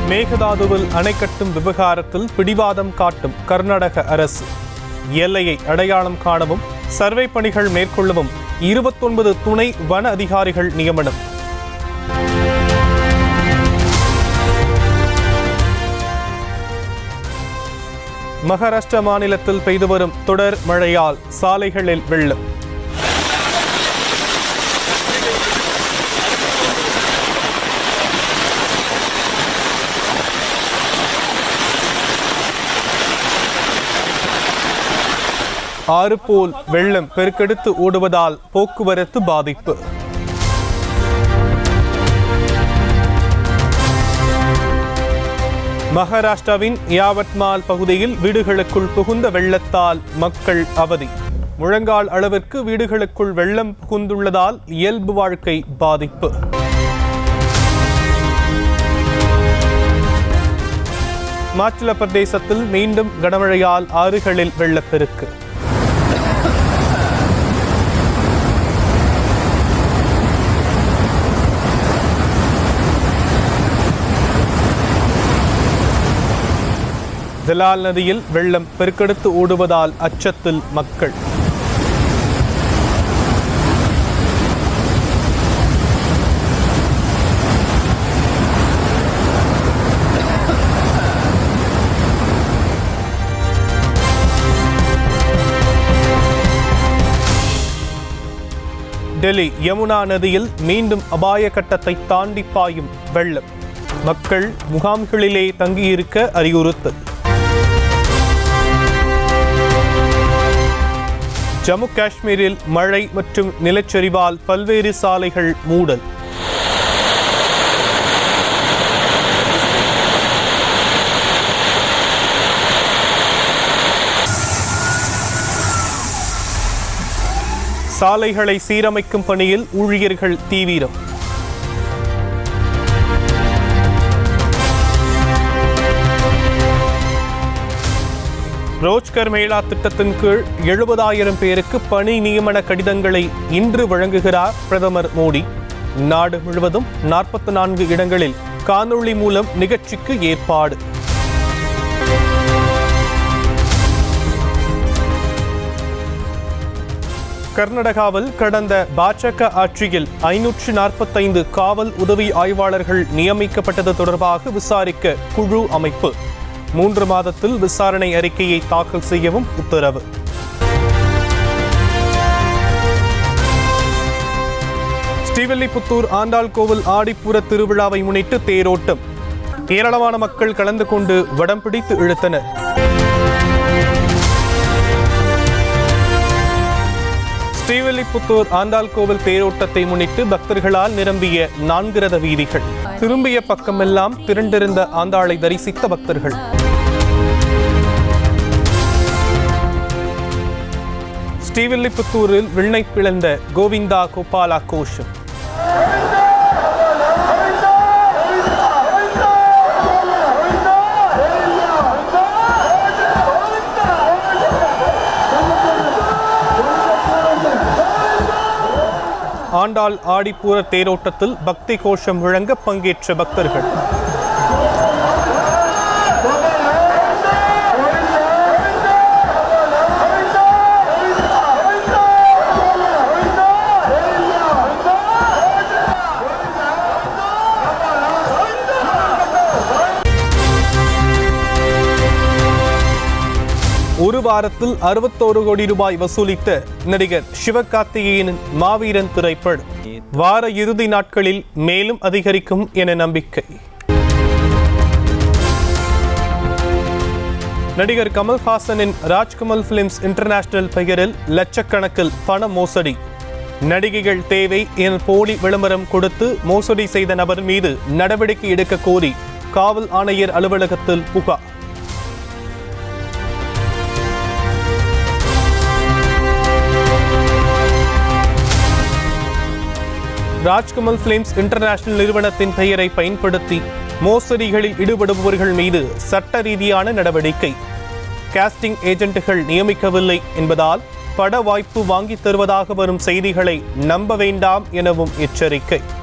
மேகதாதுவில் அணை கட்டும் விவகாரத்தில் பிடிவாதம் காட்டும் கர்நாடக அரசு எல்லையை அடையாளம் காணவும் சர்வே பணிகள் மேற்கொள்ளவும் இருபத்தொன்பது துணை வன அதிகாரிகள் நியமனம் மகாராஷ்டிரா மாநிலத்தில் பெய்து வரும் தொடர் மழையால் சாலைகளில் வெள்ளம் ஆறு போல் வெள்ளம் பெருக்கெடுத்து ஓடுவதால் போக்குவரத்து பாதிப்பு மகாராஷ்டிராவின் யாவத்மால் பகுதியில் வீடுகளுக்குள் புகுந்த வெள்ளத்தால் மக்கள் அவதி முழங்கால் அளவிற்கு வீடுகளுக்குள் வெள்ளம் புகுந்துள்ளதால் இயல்பு வாழ்க்கை பாதிப்பு இமாச்சல பிரதேசத்தில் மீண்டும் கனமழையால் ஆறுகளில் வெள்ளப்பெருக்கு ஜலால் நதியில் வெள்ளம் பெருக்கெடுத்து ஓடுவதால் அச்சத்தில் மக்கள் டெல்லி யமுனா நதியில் மீண்டும் அபாய கட்டத்தை தாண்டி பாயும் வெள்ளம் மக்கள் முகாம்களிலே தங்கியிருக்க அறிவுறுத்தல் ஜம்மு காஷ்மீரில் மழை மற்றும் நிலச்சரிவால் பல்வேறு சாலைகள் மூடல் சாலைகளை சீரமைக்கும் பணியில் ஊழியர்கள் தீவிரம் ரோஜ்கர் மேளா திட்டத்தின் கீழ் எழுபதாயிரம் பேருக்கு பணி நியமன கடிதங்களை இன்று வழங்குகிறார் பிரதமர் மோடி நாடு முழுவதும் நாற்பத்தி நான்கு இடங்களில் காணொளி மூலம் நிகழ்ச்சிக்கு ஏற்பாடு கர்நாடகாவில் கடந்த பாஜக ஆட்சியில் ஐநூற்று நாற்பத்தைந்து காவல் உதவி ஆய்வாளர்கள் நியமிக்கப்பட்டது தொடர்பாக விசாரிக்க குழு அமைப்பு மூன்று மாதத்தில் விசாரணை அறிக்கையை தாக்கல் செய்யவும் உத்தரவு ஸ்ரீவில்லிபுத்தூர் ஆண்டாள் கோவில் ஆடிப்புற திருவிழாவை முன்னிட்டு தேரோட்டம் ஏராளமான மக்கள் கலந்து கொண்டு வடம் பிடித்து இழுத்தனர் ஸ்ரீவில்லிபுத்தூர் ஆண்டாள் கோவில் தேரோட்டத்தை முன்னிட்டு பக்தர்களால் நிரம்பிய நான்கு ரத வீதிகள் திரும்பிய பக்கமெல்லாம் திரண்டிருந்த ஆண்டாளை தரிசித்த பக்தர்கள் ஸ்ரீவில்லிபுத்தூரில் விண்ணை பிளந்த கோவிந்தா கோபாலா கோஷம் ஆண்டாள் ஆடிப்பூர தேரோட்டத்தில் பக்தி கோஷம் முழங்க பங்கேற்ற பக்தர்கள் ஒரு வாரத்தில் அறுபத்தோரு கோடி ரூபாய் வசூலித்த நடிகர் சிவகார்த்திகேயனின் மாவீரன் திரைப்படம் வார இறுதி நாட்களில் மேலும் அதிகரிக்கும் என நம்பிக்கை நடிகர் கமல்ஹாசனின் ராஜ்கமல் பிலிம்ஸ் இன்டர்நேஷனல் பெயரில் லட்சக்கணக்கில் பண மோசடி நடிகைகள் தேவை என போலி விளம்பரம் கொடுத்து மோசடி செய்த நபர் மீது நடவடிக்கை எடுக்க கோரி காவல் ஆணையர் அலுவலகத்தில் புகார் ராஜ்கமல் பிலிம்ஸ் இன்டர்நேஷனல் நிறுவனத்தின் பெயரை பயன்படுத்தி மோசடிகளில் ஈடுபடுபவர்கள் மீது சட்ட ரீதியான நடவடிக்கை காஸ்டிங் ஏஜென்ட்டுகள் நியமிக்கவில்லை என்பதால் பட வாய்ப்பு வாங்கித் தருவதாக வரும் செய்திகளை நம்ப வேண்டாம் எனவும் எச்சரிக்கை